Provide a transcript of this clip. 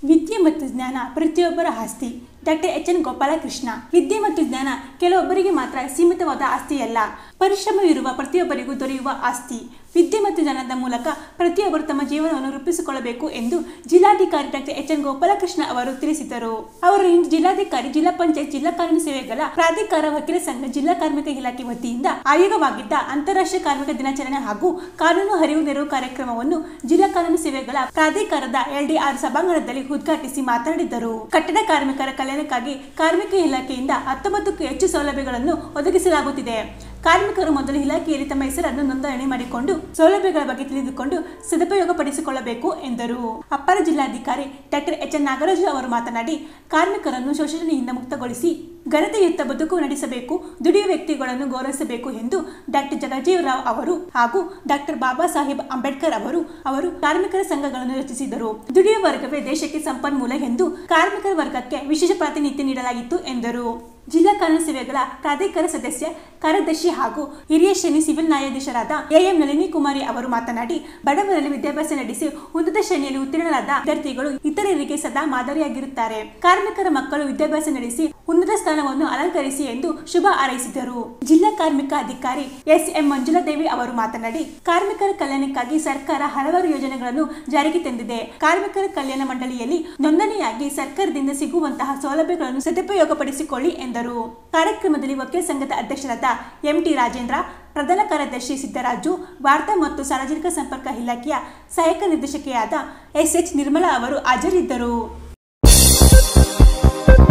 ವಿದ್ಯೆ ಮತ್ತು ಜ್ಞಾನ ಪ್ರತಿಯೊಬ್ಬರ ಆಸ್ತಿ ಡಾಕ್ಟರ್ ಎಚ್ ಎನ್ ಗೋಪಾಲಕೃಷ್ಣ ವಿದ್ಯೆ ಮತ್ತು ಜ್ಞಾನ ಕೆಲವೊಬ್ಬರಿಗೆ ಮಾತ್ರ ಸೀಮಿತವಾದ ಆಸ್ತಿಯಲ್ಲ ಪರಿಶ್ರಮವಿರುವ ಪ್ರತಿಯೊಬ್ಬರಿಗೂ ದೊರೆಯುವ ಆಸ್ತಿ ವಿದ್ಯೆ ಮತ್ತು ಜ್ಞಾನದ ಮೂಲಕ ಪ್ರತಿಯೊಬ್ಬರು ತಮ್ಮ ಜೀವನವನ್ನು ರೂಪಿಸಿಕೊಳ್ಳಬೇಕು ಎಂದು ಜಿಲ್ಲಾಧಿಕಾರಿ ಡಾಕ್ಟರ್ ಎಚ್ ಎನ್ ಗೋಪಾಲಕೃಷ್ಣ ಅವರು ತಿಳಿಸಿದರು ಅವರು ಇಂದು ಜಿಲ್ಲಾಧಿಕಾರಿ ಜಿಲ್ಲಾ ಪಂಚಾಯತ್ ಜಿಲ್ಲಾ ಕಾನೂನು ಸೇವೆಗಳ ಪ್ರಾಧಿಕಾರ ವಕೀಲ ಸಂಘ ಜಿಲ್ಲಾ ಕಾರ್ಮಿಕ ಇಲಾಖೆ ವತಿಯಿಂದ ಆಯೋಗವಾಗಿದ್ದ ಅಂತಾರಾಷ್ಟ್ರೀಯ ಕಾರ್ಮಿಕ ದಿನಾಚರಣೆ ಹಾಗೂ ಕಾನೂನು ಅರಿವು ನೆರವು ಕಾರ್ಯಕ್ರಮವನ್ನು ಜಿಲ್ಲಾ ಕಾನೂನು ಸೇವೆಗಳ ಪ್ರಾಧಿಕಾರದ ಎಲ್ಡಿಆರ್ ಸಭಾಂಗಣದಲ್ಲಿ ಉದ್ಘಾಟಿಸಿ ಮಾತನಾಡಿದರು ಕಟ್ಟಡ ಕಾರ್ಮಿಕರ ಕಲ್ಯಾಣಕ್ಕಾಗಿ ಕಾರ್ಮಿಕ ಇಲಾಖೆಯಿಂದ ಹತ್ತೊಂಬತ್ತಕ್ಕೂ ಹೆಚ್ಚು ಸೌಲಭ್ಯಗಳನ್ನು ಒದಗಿಸಲಾಗುತ್ತಿದೆ ಕಾರ್ಮಿಕರು ಮೊದಲು ಇಲಾಖೆಯಲ್ಲಿ ತಮ್ಮ ಹೆಸರನ್ನು ನೋಂದಣಿ ಮಾಡಿಕೊಂಡು ಸೌಲಭ್ಯಗಳ ಬಗ್ಗೆ ತಿಳಿದುಕೊಂಡು ಸದುಪಯೋಗ ಪಡಿಸಿಕೊಳ್ಳಬೇಕು ಎಂದರು ಅಪ್ಪರ ಜಿಲ್ಲಾಧಿಕಾರಿ ಡಾಕ್ಟರ್ ಎಚ್ ಎನ್ ನಾಗರಾಜು ಅವರು ಮಾತನಾಡಿ ಕಾರ್ಮಿಕರನ್ನು ಶೋಷಣೆಯಿಂದ ಮುಕ್ತಗೊಳಿಸಿ ಘನತೆಯುತ ಬದುಕು ನಡೆಸಬೇಕು ದುಡಿಯುವ ವ್ಯಕ್ತಿಗಳನ್ನು ಗೌರವಿಸಬೇಕು ಎಂದು ಡಾಕ್ಟರ್ ಜಗಜೀವ್ ರಾವ್ ಅವರು ಹಾಗೂ ಡಾಕ್ಟರ್ ಬಾಬಾ ಸಾಹೇಬ್ ಅಂಬೇಡ್ಕರ್ ಅವರು ಅವರು ಕಾರ್ಮಿಕರ ಸಂಘಗಳನ್ನು ರಚಿಸಿದರು ದುಡಿಯುವ ವರ್ಗವೇ ದೇಶಕ್ಕೆ ಸಂಪನ್ಮೂಲ ಎಂದು ಕಾರ್ಮಿಕರ ವರ್ಗಕ್ಕೆ ವಿಶೇಷ ಪ್ರಾತಿನಿಧ್ಯ ನೀಡಲಾಗಿತ್ತು ಎಂದರು ಜಿಲ್ಲಾ ಕಾನೂನು ಸೇವೆಗಳ ಪ್ರಾಧಿಕಾರ ಸದಸ್ಯ ಕಾರ್ಯದರ್ಶಿ ಹಾಗೂ ಹಿರಿಯ ಶ್ರೇಣಿ ಸಿವಿಲ್ ನ್ಯಾಯಾಧೀಶರಾದ ಎಎಂ ನಳಿನಿ ಕುಮಾರಿ ಅವರು ಮಾತನಾಡಿ ಬಡವರಲ್ಲಿ ವಿದ್ಯಾಭ್ಯಾಸ ನಡೆಸಿ ಉನ್ನತ ಶ್ರೇಣಿಯಲ್ಲಿ ಉತ್ತೀರ್ಣರಾದ ವಿದ್ಯಾರ್ಥಿಗಳು ಇತರರಿಗೆ ಸದಾ ಮಾದರಿಯಾಗಿರುತ್ತಾರೆ ಕಾರ್ಮಿಕರ ಮಕ್ಕಳು ವಿದ್ಯಾಭ್ಯಾಸ ನಡೆಸಿ ಉನ್ನತ ಸ್ಥಾನವನ್ನು ಅಲಂಕರಿಸಿ ಎಂದು ಶುಭ ಹಾರೈಸಿದರು ಜಿಲ್ಲಾ ಕಾರ್ಮಿಕ ಅಧಿಕಾರಿ ಎಸ್ ಎಂ ಮಂಜುಳಾದೇವಿ ಅವರು ಮಾತನಾಡಿ ಕಾರ್ಮಿಕರ ಕಲ್ಯಾಣಕ್ಕಾಗಿ ಸರ್ಕಾರ ಹಲವಾರು ಯೋಜನೆಗಳನ್ನು ಜಾರಿಗೆ ತಂದಿದೆ ಕಾರ್ಮಿಕರ ಕಲ್ಯಾಣ ಮಂಡಳಿಯಲ್ಲಿ ನೋಂದಣಿಯಾಗಿ ಸರ್ಕಾರದಿಂದ ಸಿಗುವಂತಹ ಸೌಲಭ್ಯಗಳನ್ನು ಸದುಪಯೋಗಪಡಿಸಿಕೊಳ್ಳಿ ಎಂದರು ಕಾರ್ಯಕ್ರಮದಲ್ಲಿ ವಕೀಲ ಸಂಘದ ಅಧ್ಯಕ್ಷರಾದ ಎಂಟಿ ರಾಜೇಂದ್ರ ಪ್ರಧಾನ ಕಾರ್ಯದರ್ಶಿ ಸಿದ್ದರಾಜು ವಾರ್ತಾ ಮತ್ತು ಸಾರ್ವಜನಿಕ ಸಂಪರ್ಕ ಇಲಾಖೆಯ ಸಹಾಯಕ ನಿರ್ದೇಶಕಿಯಾದ ಎಸ್ ಎಚ್ ನಿರ್ಮಲಾ ಅವರು ಹಾಜರಿದ್ದರು